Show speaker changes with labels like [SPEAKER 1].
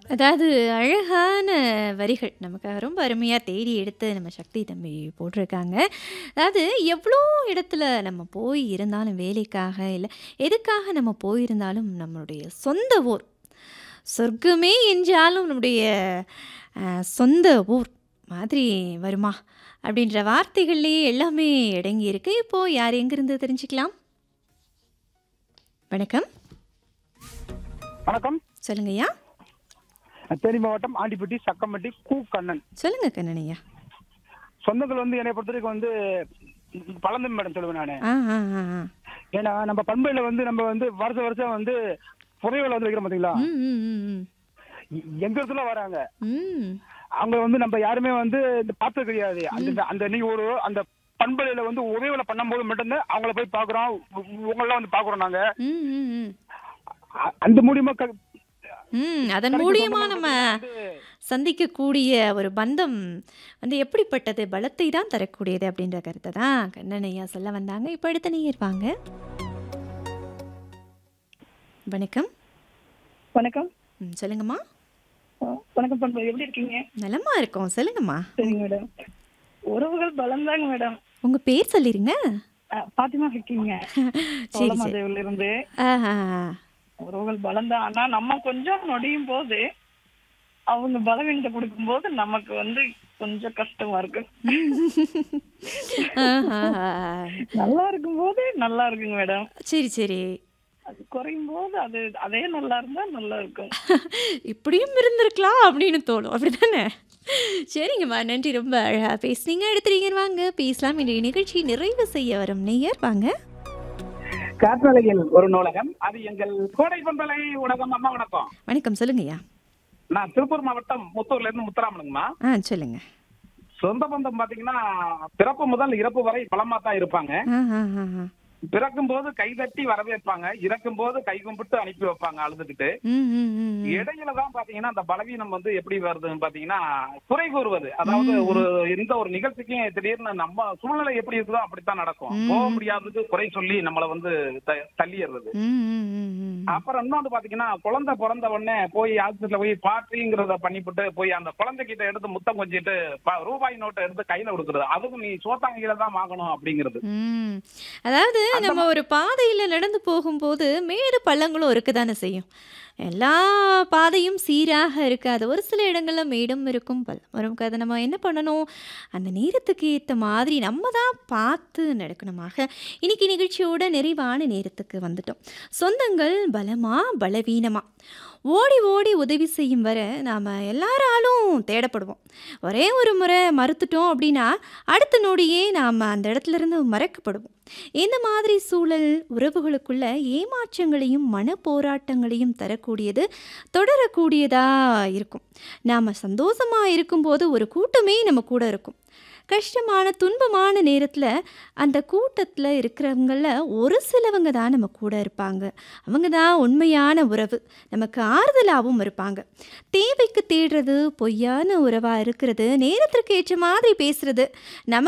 [SPEAKER 1] அதாவது அழகான வரிகள் நமக்காக ரொம்ப அருமையா தேடி எடுத்து நம்ம சக்தி தம்பி போட்டிருக்காங்க. அதாவது எவ்வளோ இடத்துல நம்ம போய் இருந்தாலும் வேலைக்காக, இல்ல எதுக்காக நம்ம போயிருந்தாலும் நம்மளுடைய சொந்த ஊர், சொர்க்கமே என்றாலும் நம்முடைய அ சொந்த ஊர் மாதிரி வருமா? அப்படின்ற வார்த்தைகள்லயே எல்லாமே அடங்கியிருக்கு. இப்போ யார் எங்கிருந்து தெரிஞ்சுக்கலாம்? வணக்கம்.
[SPEAKER 2] வணக்கம்
[SPEAKER 1] சொல்லுங்கய்யா.
[SPEAKER 2] தேனி மாவட்டம் ஆண்டிப்பட்டி சக்கம்பட்டி கூ கண்ணன்
[SPEAKER 1] சொல்லுங்க கண்ணன் ஐயா.
[SPEAKER 2] சொந்தங்கள் வந்து என்னை பொறுத்த வரைக்கும் வந்து பழந்தம் மேடம் சொல்லுவேன் நானு
[SPEAKER 1] ஆ, ஆ, ஆ, ஆ.
[SPEAKER 2] ஏன்னா நம்ம பண்பையில வந்து நம்ம வந்து வருஷம் வருஷம் வந்து புதையலை வந்து வைக்கிறோம் பாத்தீங்களா
[SPEAKER 1] ம், ம், ம், ம்.
[SPEAKER 2] எ- எங்க இடத்துல வராங்க
[SPEAKER 1] ம்.
[SPEAKER 2] அவங்க வந்து நம்ம யாருமே வந்து இந்த பார்த்தது கிடையாது அந்த அந்த நீ ஒரு அந்த பண்பலையில வந்து உதவிகளை பண்ணும்போது மட்டும்தான் அவங்கள போய் பாக்குறோம் உங்களெல்லாம் வந்து பாக்குறோம் நாங்க
[SPEAKER 1] ம், ம், ம்.
[SPEAKER 2] அ- அந்த மூலியமா க-
[SPEAKER 1] ம். அதன்
[SPEAKER 2] கிடைக்கும்
[SPEAKER 1] மூலியமா
[SPEAKER 2] சொந்தங்கள்
[SPEAKER 1] நம்ம
[SPEAKER 2] வந்து
[SPEAKER 1] சந்திக்கக்கூடிய ஒரு பந்தம் வந்து எப்படிப்பட்டது? பலத்தை தான் தரக்கூடியது அப்படின்ற கருத்தை தான் கண்ணன் ஐயா சொல்ல வந்தாங்க. இப்போ அடுத்த நேயர் வாங்க. வணக்கம்.
[SPEAKER 3] வணக்கம்
[SPEAKER 1] ம், சொல்லுங்கம்மா.
[SPEAKER 3] ஆ, வணக்கம் பண்பு எப்படி இருக்கீங்க
[SPEAKER 1] நலமா இருக்கோம். சொல்லுங்கம்மா.
[SPEAKER 3] சரிங்க மேடம் உறவுகள் பலம்தாங்க மேடம்
[SPEAKER 1] உங்க பேர் சொல்லிருங்க.
[SPEAKER 3] ஆ, பாத்திமா இருக்கீங்க
[SPEAKER 1] சரி சரி.
[SPEAKER 3] சோழமாதேவில இருந்து
[SPEAKER 1] ஆஹா.
[SPEAKER 3] உறவுகள் பலம்தான் ஆனா நம்ம கொஞ்சம் நொடியும் போது அவங்க பலவீனத்தை கொடுக்கும்போது நமக்கு வந்து கொஞ்சம் கஷ்டமா இருக்கு
[SPEAKER 1] ஆஹா.
[SPEAKER 3] நல்லா இருக்கும்போது நல்லா இருக்குங்க மேடம்
[SPEAKER 1] சரி சரி.
[SPEAKER 3] அது குறையும் போது அது அதே நல்லா இருந்தா நல்லா இருக்கும்
[SPEAKER 1] இப்படியும் இருந்திருக்கலாம் அப்படின்னு தோணும் அப்படிதானே சரிங்கம்மா நன்றி ரொம்ப அழகா பேசுனீங்க எடுத்துறீங்க வாங்க பேசலாம் இன்றைய நிகழ்ச்சி நிறைவு செய்ய வரும் நேயர் வாங்க
[SPEAKER 4] காற்றலையில் ஒரு நூலகம் அது எங்கள் கோடை பண்பலை உலகம் அம்மா வணக்கம்
[SPEAKER 1] வணக்கம் சொல்லுங்கய்யா
[SPEAKER 4] நான் திருப்பூர் மாவட்டம் முத்தூர்ல இருந்து முத்துராமனுங்கம்மா
[SPEAKER 1] ஆ சொல்லுங்க
[SPEAKER 4] சொந்த பந்தம் பாத்தீங்கன்னா பிறப்பு முதல் இறப்பு வரை பலமா தான் இருப்பாங்க
[SPEAKER 1] ஆ ஆ ஆ ஆ.
[SPEAKER 4] பிறக்கும் போது கைதட்டி வரவேற்பாங்க இறக்கும் போது கை கும்பிட்டு அனுப்பி வைப்பாங்க அழுதுகிட்டு
[SPEAKER 1] ம் ம் ம் ம்.
[SPEAKER 4] இடையில தான் பாத்தீங்கன்னா அந்த பலவீனம் வந்து எப்படி வருதுன்னு பாத்தீங்கன்னா குறை கூறுவது அதாவது ஒரு எந்த ஒரு நிகழ்ச்சிக்கும் திடீர்னு நம்ம சூழ்நிலை எப்படி இருக்குதோ அப்படித்தான் நடக்கும்
[SPEAKER 1] ம்.
[SPEAKER 4] போக முடியாதது குறை சொல்லி நம்மள வந்து த- தள்ளிடுறது
[SPEAKER 1] ம் ம் ம் ம்.
[SPEAKER 4] அப்புறம் இன்னொன்று பாத்தீங்கன்னா குழந்தை பிறந்த உடனே போய் ஆஸ்பத்திரியில போய் பாட்டிங்கிறத பண்ணிவிட்டு போய் அந்த குழந்தை கிட்ட எடுத்து முத்தம் கொஞ்சிட்டு ப- ரூபாய் நோட்டை எடுத்து கையில கொடுக்குறது அதுக்கும் நீ சோத்தாங்கில தான் வாங்கணும் அப்படிங்கிறது
[SPEAKER 1] ம். அதாவது நம்ம ஒரு பாதையில நடந்து போகும்போது மேடு பள்ளங்களும் இருக்கதானே செய்யும் எல்லா பாதையும் சீராக இருக்காது ஒரு சில இடங்கள்ல மேடும் இருக்கும் பள்ளம் இருக்கும் அதை நம்ம என்ன பண்ணணும் அந்த நேரத்துக்கு ஏற்ற மாதிரி நம்ம தான் பார்த்து நடக்கணுமாக இன்னைக்கு நிகழ்ச்சியோட நிறைவான நேரத்துக்கு வந்துட்டோம் சொந்தங்கள் பலமா பலவீனமா ஓடி ஓடி உதவி செய்யும் வரை நாம் எல்லாராலும் தேடப்படுவோம் ஒரே ஒரு முறை மறுத்துட்டோம் அப்படின்னா அடுத்த நொடியே நாம் அந்த இடத்துல இருந்து மறக்கப்படுவோம் இந்த மாதிரி சூழல் உறவுகளுக்குள்ள ஏமாற்றங்களையும் மன போராட்டங்களையும் தரக்கூடியது தொடரக்கூடியதாக இருக்கும் நாம் சந்தோஷமாக இருக்கும்போது ஒரு கூட்டமே நம்ம கூட இருக்கும் கஷ்டமான துன்பமான நேரத்தில் அந்த கூட்டத்தில் இருக்கிறவங்கள ஒரு சிலவங்க தான் நம்ம கூட இருப்பாங்க அவங்க தான் உண்மையான உறவு நமக்கு ஆறுதலாகவும் இருப்பாங்க தேவைக்கு தேடுறது பொய்யான உறவாக இருக்கிறது நேரத்திற்கு ஏற்ற மாதிரி பேசுறது நமக்கு